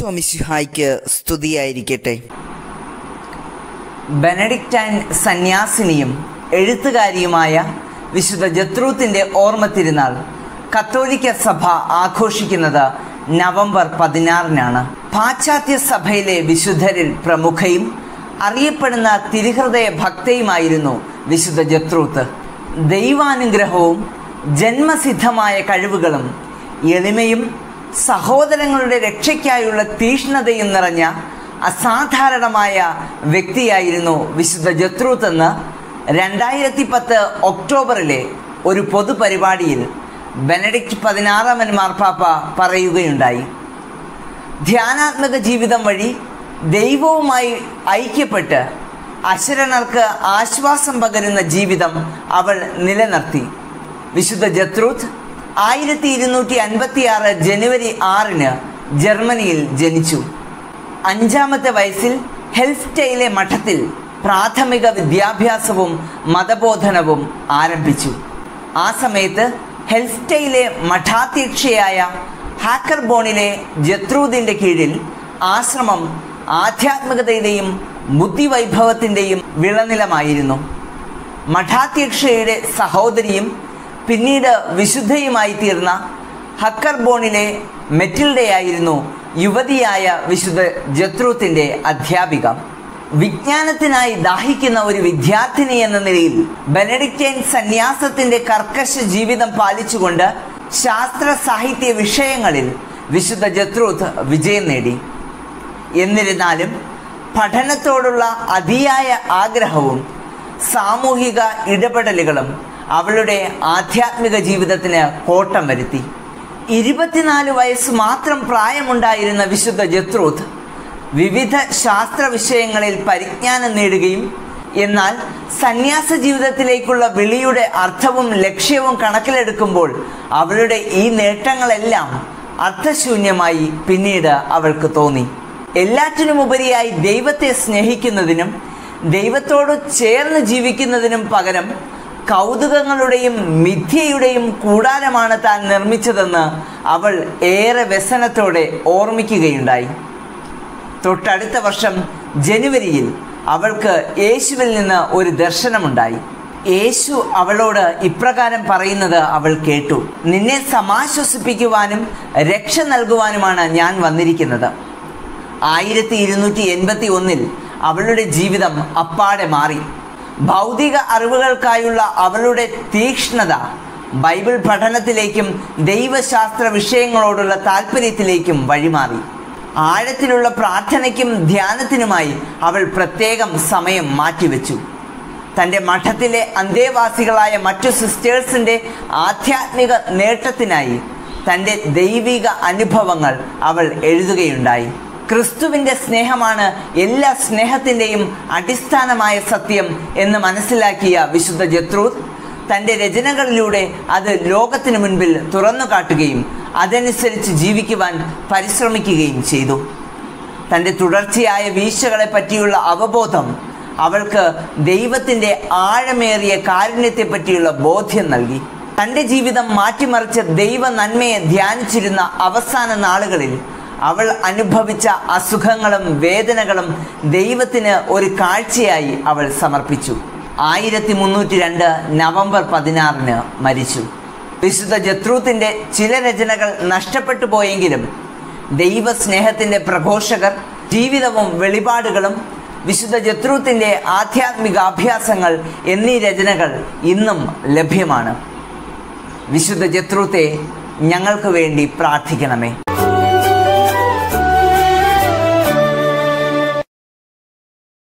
ഈശോ മിശിഹായ്ക്ക് സ്തുതിയായിരിക്കട്ടെ ബെനഡിക്റ്റൈൻ സന്യാസിനിയും എഴുത്തുകാരിയുമായ വിശുദ്ധ ജത്രൂത്തിൻ്റെ ഓർമ്മ തിരുനാൾ കത്തോലിക്ക സഭ ആഘോഷിക്കുന്നത് നവംബർ പതിനാറിനാണ് പാശ്ചാത്യ സഭയിലെ വിശുദ്ധരിൽ പ്രമുഖയും അറിയപ്പെടുന്ന തിരുഹൃദയ ഭക്തയുമായിരുന്നു വിശുദ്ധ ജത്രൂത്ത് ദൈവാനുഗ്രഹവും ജന്മസിദ്ധമായ കഴിവുകളും എളിമയും സഹോദരങ്ങളുടെ രക്ഷയ്ക്കായുള്ള തീഷ്ണതയും നിറഞ്ഞ അസാധാരണമായ വ്യക്തിയായിരുന്നു വിശുദ്ധ ജത്രൂത്ത് എന്ന് രണ്ടായിരത്തി പത്ത് ഒക്ടോബറിലെ ഒരു പൊതുപരിപാടിയിൽ ബെനഡിക്റ്റ് പതിനാറാമൻ മാർപ്പാപ്പ പറയുകയുണ്ടായി ധ്യാനാത്മക ജീവിതം വഴി ദൈവവുമായി ഐക്യപ്പെട്ട് അശരണർക്ക് ആശ്വാസം പകരുന്ന ജീവിതം അവൾ നിലനിർത്തി വിശുദ്ധ ജത്രൂത്ത് ആയിരത്തി ഇരുന്നൂറ്റി അൻപത്തി ആറ് ജനുവരി ആറിന് ജർമ്മനിയിൽ ജനിച്ചു അഞ്ചാമത്തെ വയസ്സിൽ ഹെൽഫ്റ്റയിലെ മഠത്തിൽ പ്രാഥമിക വിദ്യാഭ്യാസവും മതബോധനവും ആരംഭിച്ചു ആ സമയത്ത് ഹെൽഫ്റ്റയിലെ മഠാധ്യക്ഷയായ ഹാക്കർബോണിലെ ജത്രൂദിൻ്റെ കീഴിൽ ആശ്രമം ആധ്യാത്മികതയുടെയും ബുദ്ധിവൈഭവത്തിൻ്റെയും വിളനിലമായിരുന്നു മഠാധ്യക്ഷയുടെ സഹോദരിയും പിന്നീട് വിശുദ്ധയുമായി തീർന്ന ഹക്കർബോണിലെ മെറ്റിൽഡയായിരുന്നു യുവതിയായ വിശുദ്ധ ജത്രൂത്തിൻ്റെ അധ്യാപിക വിജ്ഞാനത്തിനായി ദാഹിക്കുന്ന ഒരു വിദ്യാർത്ഥിനി എന്ന നിലയിൽ ബെനഡിക്റ്റൈൻ സന്യാസത്തിന്റെ കർക്കശ ജീവിതം പാലിച്ചുകൊണ്ട് ശാസ്ത്ര സാഹിത്യ വിഷയങ്ങളിൽ വിശുദ്ധ ജത്രൂത്ത് വിജയം നേടി എന്നിരുന്നാലും പഠനത്തോടുള്ള അതിയായ ആഗ്രഹവും സാമൂഹിക ഇടപെടലുകളും അവളുടെ ആധ്യാത്മിക ജീവിതത്തിന് കോട്ടം വരുത്തി ഇരുപത്തിനാല് വയസ്സ് മാത്രം പ്രായമുണ്ടായിരുന്ന വിശുദ്ധ ജത്രൂത്ത് വിവിധ ശാസ്ത്ര വിഷയങ്ങളിൽ പരിജ്ഞാനം നേടുകയും എന്നാൽ സന്യാസ ജീവിതത്തിലേക്കുള്ള വിളിയുടെ അർത്ഥവും ലക്ഷ്യവും കണക്കിലെടുക്കുമ്പോൾ അവളുടെ ഈ നേട്ടങ്ങളെല്ലാം അർത്ഥശൂന്യമായി പിന്നീട് അവൾക്ക് തോന്നി എല്ലാറ്റിനുമുപരിയായി ദൈവത്തെ സ്നേഹിക്കുന്നതിനും ദൈവത്തോട് ചേർന്ന് ജീവിക്കുന്നതിനും പകരം കൗതുകങ്ങളുടെയും മിഥ്യയുടെയും കൂടാരമാണ് താൻ നിർമ്മിച്ചതെന്ന് അവൾ ഏറെ വ്യസനത്തോടെ ഓർമ്മിക്കുകയുണ്ടായി തൊട്ടടുത്ത വർഷം ജനുവരിയിൽ അവൾക്ക് യേശുവിൽ നിന്ന് ഒരു ദർശനമുണ്ടായി യേശു അവളോട് ഇപ്രകാരം പറയുന്നത് അവൾ കേട്ടു നിന്നെ സമാശ്വസിപ്പിക്കുവാനും രക്ഷ നൽകുവാനുമാണ് ഞാൻ വന്നിരിക്കുന്നത് ആയിരത്തി ഇരുന്നൂറ്റി എൺപത്തി ഒന്നിൽ അവളുടെ ജീവിതം അപ്പാടെ മാറി ഭൗതിക അറിവുകൾക്കായുള്ള അവളുടെ തീക്ഷ്ണത ബൈബിൾ പഠനത്തിലേക്കും ദൈവശാസ്ത്ര വിഷയങ്ങളോടുള്ള താല്പര്യത്തിലേക്കും വഴിമാറി ആഴത്തിലുള്ള പ്രാർത്ഥനയ്ക്കും ധ്യാനത്തിനുമായി അവൾ പ്രത്യേകം സമയം മാറ്റിവെച്ചു തൻ്റെ മഠത്തിലെ അന്തേവാസികളായ മറ്റു സിസ്റ്റേഴ്സിൻ്റെ ആധ്യാത്മിക നേട്ടത്തിനായി തൻ്റെ ദൈവിക അനുഭവങ്ങൾ അവൾ എഴുതുകയുണ്ടായി ക്രിസ്തുവിൻ്റെ സ്നേഹമാണ് എല്ലാ സ്നേഹത്തിൻ്റെയും അടിസ്ഥാനമായ സത്യം എന്ന് മനസ്സിലാക്കിയ വിശുദ്ധ ജത്രൂത്ത് തൻ്റെ രചനകളിലൂടെ അത് ലോകത്തിനു മുൻപിൽ തുറന്നു കാട്ടുകയും അതനുസരിച്ച് ജീവിക്കുവാൻ പരിശ്രമിക്കുകയും ചെയ്തു തൻ്റെ തുടർച്ചയായ വീഴ്ചകളെ പറ്റിയുള്ള അവബോധം അവൾക്ക് ദൈവത്തിൻ്റെ ആഴമേറിയ കാരുണ്യത്തെ പറ്റിയുള്ള ബോധ്യം നൽകി തൻ്റെ ജീവിതം മാറ്റിമറിച്ച ദൈവ നന്മയെ ധ്യാനിച്ചിരുന്ന അവസാന നാളുകളിൽ അവൾ അനുഭവിച്ച അസുഖങ്ങളും വേദനകളും ദൈവത്തിന് ഒരു കാഴ്ചയായി അവൾ സമർപ്പിച്ചു ആയിരത്തി മുന്നൂറ്റി രണ്ട് നവംബർ പതിനാറിന് മരിച്ചു വിശുദ്ധ ജത്രൂത്തിൻ്റെ ചില രചനകൾ നഷ്ടപ്പെട്ടു പോയെങ്കിലും ദൈവസ്നേഹത്തിൻ്റെ പ്രഘോഷകർ ജീവിതവും വെളിപാടുകളും വിശുദ്ധ ജത്രൂത്തിൻ്റെ ആധ്യാത്മിക അഭ്യാസങ്ങൾ എന്നീ രചനകൾ ഇന്നും ലഭ്യമാണ് വിശുദ്ധ ജത്രൂത്തെ ഞങ്ങൾക്ക് വേണ്ടി പ്രാർത്ഥിക്കണമേ